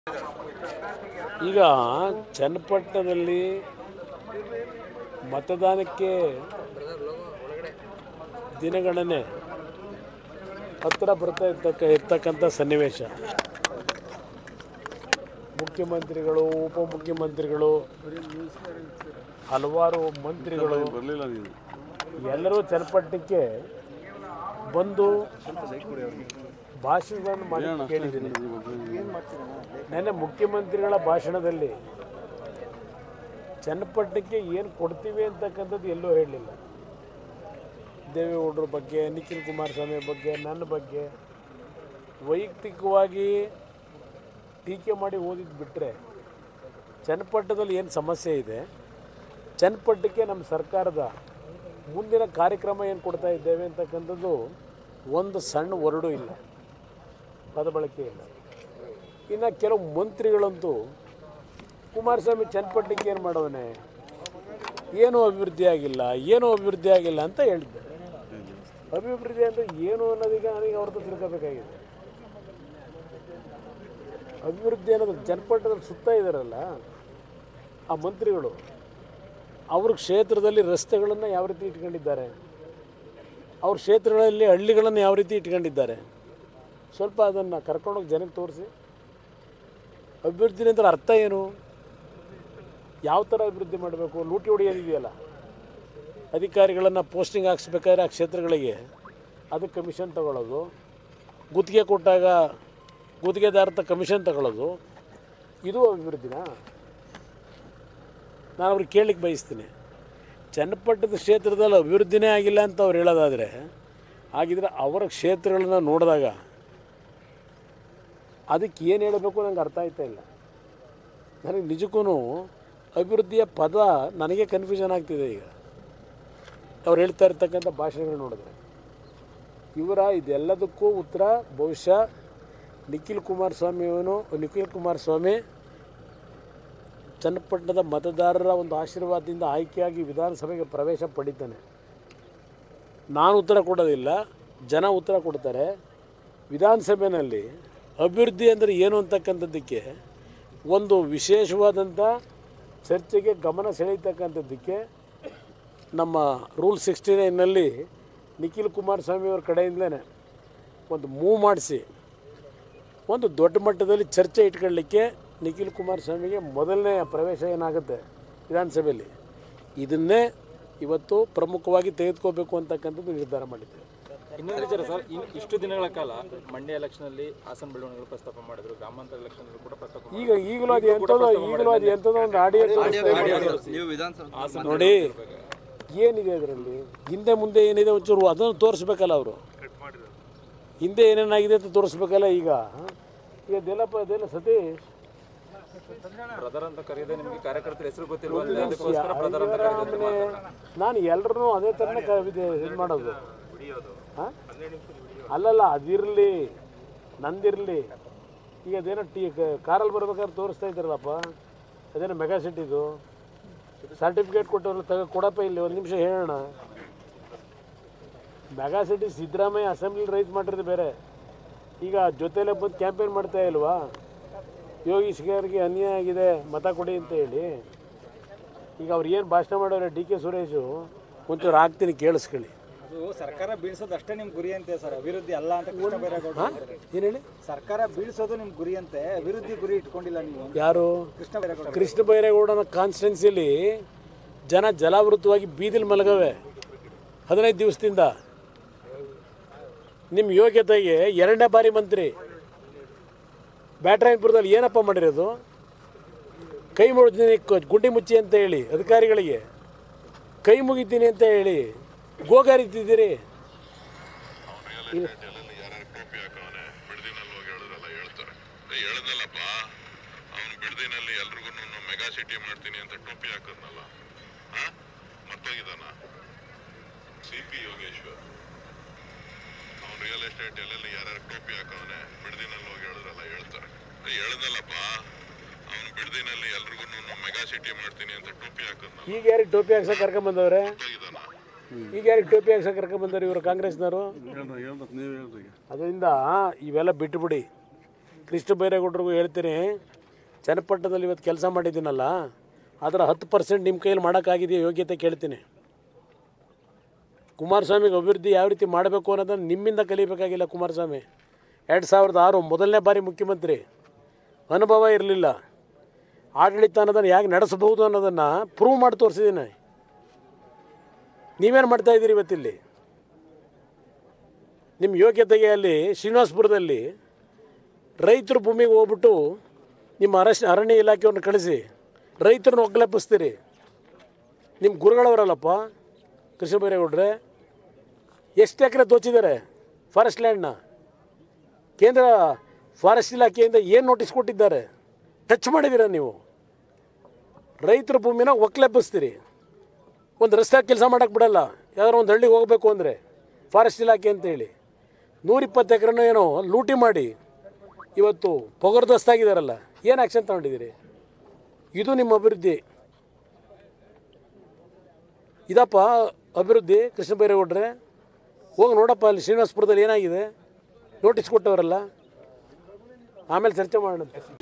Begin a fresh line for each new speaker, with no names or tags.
ಈಗ ಚನ್ನಪಟ್ಟಣದಲ್ಲಿ ಮತದಾನಕ್ಕೆ ದಿನಗಣನೆ ಹತ್ತಿರ ಬರ್ತಾ ಇರ್ತಕ್ಕ ಇರ್ತಕ್ಕಂಥ ಸನ್ನಿವೇಶ ಮುಖ್ಯಮಂತ್ರಿಗಳು ಉಪಮುಖ್ಯಮಂತ್ರಿಗಳು ಹಲವಾರು ಮಂತ್ರಿಗಳು
ಬರಲಿಲ್ಲ ನೀನು
ಎಲ್ಲರೂ ಚನ್ನಪಟ್ಟಣಕ್ಕೆ ಬಂದು ಭಾಷಣಗಳನ್ನು ಮಾಡಿ ಕೇಳಿದ್ದೀನಿ ನೆನ್ನೆ ಮುಖ್ಯಮಂತ್ರಿಗಳ ಭಾಷಣದಲ್ಲಿ ಚನ್ನಪಟ್ಟಣಕ್ಕೆ ಏನು ಕೊಡ್ತೀವಿ ಅಂತಕ್ಕಂಥದ್ದು ಎಲ್ಲೂ ಹೇಳಲಿಲ್ಲ ದೇವೇಗೌಡರ ಬಗ್ಗೆ ನಿಖಿಲ್ ಕುಮಾರಸ್ವಾಮಿ ಬಗ್ಗೆ ನನ್ನ ಬಗ್ಗೆ ವೈಯಕ್ತಿಕವಾಗಿ ಟೀಕೆ ಮಾಡಿ ಓದಿದ್ದು ಬಿಟ್ಟರೆ ಚನ್ನಪಟ್ಟಣದಲ್ಲಿ ಏನು ಸಮಸ್ಯೆ ಇದೆ ಚನ್ನಪಟ್ಟಣಕ್ಕೆ ನಮ್ಮ ಸರ್ಕಾರದ ಮುಂದಿನ ಕಾರ್ಯಕ್ರಮ ಏನು ಕೊಡ್ತಾ ಇದ್ದೇವೆ ಅಂತಕ್ಕಂಥದ್ದು ಒಂದು ಸಣ್ಣ ವರ್ಡು ಇಲ್ಲ ಪದ ಬಳಕೆ ಇಲ್ಲ ಇನ್ನು ಕೆಲವು ಮಂತ್ರಿಗಳಂತೂ ಕುಮಾರಸ್ವಾಮಿ ಚನ್ನಪಟ್ಟಣಕ್ಕೆ ಏನು ಮಾಡವನೆ ಏನೂ ಅಭಿವೃದ್ಧಿ ಆಗಿಲ್ಲ ಏನೂ ಅಭಿವೃದ್ಧಿ ಆಗಿಲ್ಲ ಅಂತ ಹೇಳಿದ್ದಾರೆ ಅಭಿವೃದ್ಧಿ ಅಂದರೆ ಏನು ಅನ್ನೋದೀಗ ನನಗೆ ಅವ್ರದ್ದು ತಿಳ್ಕೋಬೇಕಾಗಿದೆ ಅಭಿವೃದ್ಧಿ ಅನ್ನೋದು ಚನ್ನಪಟ್ಟಣದಲ್ಲಿ ಸುತ್ತ ಇದ್ದಾರಲ್ಲ ಆ ಮಂತ್ರಿಗಳು ಅವ್ರ ಕ್ಷೇತ್ರದಲ್ಲಿ ರಸ್ತೆಗಳನ್ನು ಯಾವ ರೀತಿ ಇಟ್ಕೊಂಡಿದ್ದಾರೆ ಅವ್ರ ಕ್ಷೇತ್ರಗಳಲ್ಲಿ ಹಳ್ಳಿಗಳನ್ನು ಯಾವ ರೀತಿ ಇಟ್ಕೊಂಡಿದ್ದಾರೆ ಸ್ವಲ್ಪ ಅದನ್ನು ಕರ್ಕೊಂಡೋಗಿ ಜನಕ್ಕೆ ತೋರಿಸಿ ಅಭಿವೃದ್ಧಿ ಅಂದ್ರೆ ಅರ್ಥ ಏನು ಯಾವ ಥರ ಅಭಿವೃದ್ಧಿ ಮಾಡಬೇಕು ಲೂಟಿ ಹೊಡೆಯೋದಿದೆಯಲ್ಲ ಅಧಿಕಾರಿಗಳನ್ನು ಪೋಸ್ಟಿಂಗ್ ಹಾಕ್ಸ್ಬೇಕಾದ್ರೆ ಆ ಕ್ಷೇತ್ರಗಳಿಗೆ ಅದಕ್ಕೆ ಕಮಿಷನ್ ತಗೊಳ್ಳೋದು ಗುತ್ತಿಗೆ ಕೊಟ್ಟಾಗ ಗುತ್ತಿಗೆದಾರತ ಕಮಿಷನ್ ತಗೊಳ್ಳೋದು ಇದು ಅಭಿವೃದ್ಧಿನಾ ನಾನು ಅವ್ರಿಗೆ ಕೇಳಲಿಕ್ಕೆ ಬಯಸ್ತೀನಿ ಚನ್ನಪಟ್ಟಣದ ಕ್ಷೇತ್ರದಲ್ಲಿ ಅಭಿವೃದ್ಧಿನೇ ಆಗಿಲ್ಲ ಅಂತ ಅವ್ರು ಹೇಳೋದಾದರೆ ಹಾಗಿದ್ರೆ ಅವರ ಕ್ಷೇತ್ರಗಳನ್ನ ನೋಡಿದಾಗ ಅದಕ್ಕೆ ಏನು ಹೇಳಬೇಕು ನಂಗೆ ಅರ್ಥ ಆಯ್ತಾ ಇಲ್ಲ ನನಗೆ ನಿಜಕ್ಕೂ ಅಭಿವೃದ್ಧಿಯ ಪದ ನನಗೆ ಕನ್ಫ್ಯೂಷನ್ ಆಗ್ತಿದೆ ಈಗ ಅವ್ರು ಹೇಳ್ತಾ ಇರ್ತಕ್ಕಂಥ ಭಾಷೆಗಳು ನೋಡಿದ್ರೆ ಇವರ ಇದೆಲ್ಲದಕ್ಕೂ ಉತ್ತರ ಬಹುಶಃ ನಿಖಿಲ್ ಕುಮಾರಸ್ವಾಮಿಯವನು ನಿಖಿಲ್ ಕುಮಾರಸ್ವಾಮಿ ಚನ್ನಪಟ್ಟಣದ ಮತದಾರರ ಒಂದು ಆಶೀರ್ವಾದದಿಂದ ಆಯ್ಕೆಯಾಗಿ ವಿಧಾನಸಭೆಗೆ ಪ್ರವೇಶ ಪಡಿತಾನೆ ನಾನು ಉತ್ತರ ಕೊಡೋದಿಲ್ಲ ಜನ ಉತ್ತರ ಕೊಡ್ತಾರೆ ವಿಧಾನಸಭೆಯಲ್ಲಿ ಅಭಿವೃದ್ಧಿ ಅಂದರೆ ಏನು ಅಂತಕ್ಕಂಥದ್ದಕ್ಕೆ ಒಂದು ವಿಶೇಷವಾದಂಥ ಚರ್ಚೆಗೆ ಗಮನ ಸೆಳೀತಕ್ಕಂಥದ್ದಕ್ಕೆ ನಮ್ಮ ರೂಲ್ ಸಿಕ್ಸ್ಟಿ ನೈನಲ್ಲಿ ನಿಖಿಲ್ ಕುಮಾರಸ್ವಾಮಿಯವ್ರ ಕಡೆಯಿಂದಲೇ ಒಂದು ಮೂವ್ ಮಾಡಿಸಿ ಒಂದು ದೊಡ್ಡ ಮಟ್ಟದಲ್ಲಿ ಚರ್ಚೆ ಇಟ್ಕೊಳ್ಳಿಕ್ಕೆ ನಿಖಿಲ್ ಕುಮಾರಸ್ವಾಮಿಗೆ ಮೊದಲನೇ ಪ್ರವೇಶ ಏನಾಗುತ್ತೆ ವಿಧಾನಸಭೆಯಲ್ಲಿ ಇದನ್ನೇ ಇವತ್ತು ಪ್ರಮುಖವಾಗಿ ತೆಗೆದುಕೋಬೇಕು ಅಂತಕ್ಕಂಥದ್ದು ನಿರ್ಧಾರ ಮಾಡಿದ್ದೇವೆ
ಇನ್ನೊಂದು ವಿಚಾರ ಸರ್ ಇನ್ ಇಷ್ಟು ದಿನಗಳ ಕಾಲ ಮಂಡ್ಯ ಎಲೆಕ್ಷನ್ ಅಲ್ಲಿ ಹಾಸನ ಬೆಳವಣಿಗೆ ಪ್ರಸ್ತಾಪ ಮಾಡಿದ್ರು ಗ್ರಾಮಾಂತರ ಎಲೆಕ್ಷನ್ ಕೂಡ ಪ್ರಸ್ತಾಪ ಮಾಡಿದ್ರು.
ಈಗ ಈಗಲೂ ಅದು ಎಂಥದೋ ಈಗಲೂ ಅದು ಎಂಥದೋ ಒಂದು ಆಡಿಯೋ ತೋರಿಸ್ತಾ ಇದೆ.
ನೀವು ವಿಧಾನಸಭೆ
ನೋಡಿ ಏನಿದೆ ಅದರಲ್ಲಿ ಹಿಂದೆ ಮುಂದೆ ಏನಿದೆ ಒಂಚೂರು ಅದನ್ನು ತೋರಿಸ್ಬೇಕಲ್ಲ ಅವರು ಹಿಂದೆ ಏನೇನಾಗಿದೆ ಅಂತ ತೋರಿಸ್ಬೇಕಲ್ಲ ಈಗ ಈಗ ಅದೆಲ್ಲಪ್ಪ ಅದೆಲ್ಲ ಸತೀಶ್
ಬ್ರದರ್ ಅಂತ ಕರೆಯದೆ ನಿಮಗೆ ಕಾರ್ಯಕರ್ತರ ಹೆಸರು ಗೊತ್ತಿಲ್ವಾ ಅದಕ್ಕೋಸ್ಕರ ಬ್ರದರ್ ಅಂತ ಕರೆದಿದ್ರು
ಆಮೇಲೆ ನಾನು ಎಲ್ಲರನ್ನೂ ಅದೇ ಥರನೇ ಕವಿದೆ ಇದು ಮಾಡೋದು ಹಾ? ಅಲ್ಲಲ್ಲ ಅದಿರಲಿ ನಂದಿರಲಿ ಈಗ ಅದೇನೋ ಟಿ ಕಾರಲ್ಲಿ ಬರ್ಬೇಕಾದ್ರೆ ತೋರಿಸ್ತಾ ಇದ್ದಾರಲ್ಲಪ್ಪ ಅದೇನೋ ಮೆಗಾ ಸಿಟಿದು ಸರ್ಟಿಫಿಕೇಟ್ ಕೊಟ್ಟವ್ರು ತಗ ಕೊಡಪ್ಪ ಇಲ್ಲಿ ಒಂದು ನಿಮಿಷ ಹೇಳೋಣ mega city Siddaramaiah assembly raise ಮಾಡಿರೋದು ಬೇರೆ ಈಗ ಜೊತೆಲೇ ಬಂದು ಕ್ಯಾಂಪೇನ್ ಮಾಡ್ತಾ ಇಲ್ವಾ ಯೋಗೀಶ್ವರ್ಗೆ ಅನ್ಯಾಯ ಆಗಿದೆ ಮತ ಕೊಡಿ ಅಂತ ಹೇಳಿ ಈಗ ಅವ್ರು ಏನು ಭಾಷಣ ಮಾಡೋರೆ ಡಿ ಕೆ ಸುರೇಶು ಒಂಚೂರು ಹಾಕ್ತೀನಿ ಕೇಳಿಸ್ಕೊಳ್ಳಿ
ಅದು ಸರ್ಕಾರ ಬೀಳ್ಸೋದು ಅಷ್ಟೇ ನಿಮ್ ಗುರಿ ಅಂತೆ ಸರ್ ಅಭಿವೃದ್ಧಿ ಅಲ್ಲ ಅಂತ ಕೃಷ್ಣ ಬೈರೇಗೌಡ ಹೇಳಿದ್ರು.
ಏನು ಹೇಳಿ
ಸರ್ಕಾರ ಬೀಳ್ಸೋದು ನಿಮ್ ಗುರಿ ಅಂತೆ ಅಭಿವೃದ್ಧಿ ಗುರಿ ಇಟ್ಕೊಂಡಿಲ್ಲ ನೀವು
ಯಾರು
ಕೃಷ್ಣ ಬೈರೇಗೌಡ
ಕೃಷ್ಣ ಬೈರೇಗೌಡನ ಕಾನ್ಸ್ಟಿಟ್ಯೂನ್ಸಿಲಿ ಜನ ಜಲಾವೃತವಾಗಿ ಬೀದಿಲಿ ಮಲಗವೆ ಹದಿನೈದು ದಿವಸದಿಂದ ನಿಮ್ಮ ಯೋಗ್ಯತೆಗೆ ಎರಡನೇ ಬಾರಿ ಮಂತ್ರಿ ಬ್ಯಾಟ್ರಾಯನ್ಪುರದಲ್ಲಿ ಏನಪ್ಪ ಮಾಡಿರೋದು ಕೈ ಮುಗಿತೀನಿ ಗುಂಡಿ ಮುಚ್ಚಿ ಅಂತ ಹೇಳಿ ಅಧಿಕಾರಿಗಳಿಗೆ ಕೈ ಮುಗಿತೀನಿ ಅಂತ ಹೇಳಿ ಗೋಗಾರಿತಿದ್ದೀರಿ
ಯಾರ್ಯಾರು ಟೋಪಿ ಹಾಕವನೆ ಬಿಡದಿನಲ್ಲಿ ಹೋಗಿ ಹೇಳಿದ್ರಲ್ಲ ಹೇಳ್ತಾರೆ ಏ ಹೇಳ್ದಲ್ಲಪ್ಪ ಅವನು ಬಿಡದಿನಲ್ಲಿ ಎಲ್ರಿಗೂ ಮೆಗಾ ಸಿಟಿ ಮಾಡ್ತೀನಿ ಅಂತ ಟೋಪಿ ಹಾಕದ್ನಲ್ಲ ಹಾ ಮತ್ತೋಗಿದಾನ ಸಿ ಪಿ ಯೋಗೇಶ್ವರ್ ಅವನು ರಿಯಲ್ ಎಸ್ಟೇಟ್ ಎಲ್ಲೆಲ್ಲಿ ಯಾರ್ಯಾರು ಟೋಪಿ ಹಾಕವನೆ ಬಿಡದಿನಲ್ಲಿ ಹೋಗಿ ಹೇಳಿದ್ರಲ್ಲ ಹೇಳ್ತಾರೆ ಏ ಹೇಳ್ದಲ್ಲಪ್ಪ ಅವನು ಬಿಡದಿನಲ್ಲಿ ಎಲ್ರಿಗೂ ಮೆಗಾ ಸಿಟಿ ಮಾಡ್ತೀನಿ ಅಂತ ಟೋಪಿ ಹಾಕದ್ನಲ್ಲ
ಈಗ ಯಾರಿಗೆ ಟೋಪಿ ಹಾಕ್ಸಕ್ಕೆ ಕರ್ಕೊಂಬಂದವ್ರೆ
ಮತ್ತೋಗಿದಾನ
ಈಗ ಯಾರಿಗೆ ಟೋಪಿ ಹಾಕ್ಸಕ್ಕೆ ಕರ್ಕೊಂಬಂದವ್ರು ಇವರು ಕಾಂಗ್ರೆಸ್ನವರು
ಹೇಳ್ರಿ ಹೇಳ್ಬೇಕು ನೀವು ಹೇಳ್ರಿ ಈಗ
ಅದರಿಂದ ಇವೆಲ್ಲ ಬಿಟ್ಟುಬಿಡಿ ಕೃಷ್ಣ ಬೈರೇಗೌಡರಿಗೂ ಹೇಳ್ತೀನಿ ಚನ್ನಪಟ್ಟಣದಲ್ಲಿ ಇವತ್ತು ಕೆಲಸ ಮಾಡಿದ್ದೀನಲ್ಲ ಅದರ ಹತ್ತು ಪರ್ಸೆಂಟ್ ನಿಮ್ಮ ಕೈಯಲ್ಲಿ ಮಾಡೋಕ್ಕಾಗಿದೆಯಾ ಯೋಗ್ಯತೆ ಕೇಳ್ತೀನಿ ಕುಮಾರಸ್ವಾಮಿಗೆ ಅಭಿವೃದ್ಧಿ ಯಾವ ರೀತಿ ಮಾಡಬೇಕು ಅನ್ನೋದನ್ನು ನಿಮ್ಮಿಂದ ಕಲಿಬೇಕಾಗಿಲ್ಲ ಕುಮಾರಸ್ವಾಮಿ ಎರಡು ಸಾವಿರದ ಆರು ಮೊದಲನೇ ಬಾರಿ ಮುಖ್ಯಮಂತ್ರಿ ಅನುಭವ ಇರಲಿಲ್ಲ ಆಡಳಿತ ಅನ್ನೋದನ್ನು ಹೇಗೆ ನಡೆಸಬಹುದು ಅನ್ನೋದನ್ನು ಪ್ರೂವ್ ಮಾಡಿ ತೋರಿಸಿದ್ದೀನಿ ನೀವೇನು ಮಾಡ್ತಾ ಇದ್ದೀರಿ ಇವತ್ತಿಲ್ಲಿ ನಿಮ್ಮ ಯೋಗ್ಯತೆಗೆ ಅಲ್ಲಿ ಶ್ರೀನಿವಾಸಪುರದಲ್ಲಿ ರೈತರ ಭೂಮಿಗೆ ಹೋಗ್ಬಿಟ್ಟು ನಿಮ್ಮ ಅರಶ್ ಅರಣ್ಯ ಇಲಾಖೆಯನ್ನು ಕಳಿಸಿ ರೈತರನ್ನ ಒಗ್ಗಲೆಬ್ಬಿಸ್ತೀರಿ ನಿಮ್ಮ ಗುರುಗಳವರಲ್ಲಪ್ಪ ಕೃಷ್ಣ ಬೈರೇಗೌಡ್ರೆ ಎಷ್ಟು ಎಕರೆ ದೋಚಿದ್ದಾರೆ ಫಾರೆಸ್ಟ್ ಲ್ಯಾಂಡ್ನ ಕೇಂದ್ರ ಫಾರೆಸ್ಟ್ ಇಲಾಖೆಯಿಂದ ಏನು ನೋಟಿಸ್ ಕೊಟ್ಟಿದ್ದಾರೆ ಟಚ್ ಮಾಡಿದ್ದೀರಾ ನೀವು ರೈತರ ಭೂಮಿನ ಒಕ್ಲೆಬ್ಬಿಸ್ತೀರಿ ಒಂದು ರಸ್ತೆ ಕೆಲಸ ಮಾಡೋಕ್ಕೆ ಬಿಡಲ್ಲ ಯಾವ್ದಾರು ಒಂದು ಹಳ್ಳಿಗೆ ಹೋಗಬೇಕು ಅಂದರೆ ಫಾರೆಸ್ಟ್ ಇಲಾಖೆ ಅಂತೇಳಿ ನೂರಿಪ್ಪತ್ತು ಎಕರೆನೂ ಏನೋ ಲೂಟಿ ಮಾಡಿ ಇವತ್ತು ಪೊಗರ್ದಸ್ತಾಗಿದ್ದಾರಲ್ಲ ಏನು ಆ್ಯಕ್ಷನ್ ತಗೊಂಡಿದ್ದೀರಿ ಇದು ನಿಮ್ಮ ಅಭಿವೃದ್ಧಿ ಇದಪ್ಪ ಅಭಿವೃದ್ಧಿ ಕೃಷ್ಣ ಬೈರೇಗೌಡ್ರೆ ಹೋಗಿ ನೋಡಪ್ಪ ಅಲ್ಲಿ ಶ್ರೀನಿವಾಸಪುರದಲ್ಲಿ ಏನಾಗಿದೆ ನೋಟಿಸ್ ಕೊಟ್ಟವರಲ್ಲ ಆಮೇಲೆ ಚರ್ಚೆ ಮಾಡೋಣ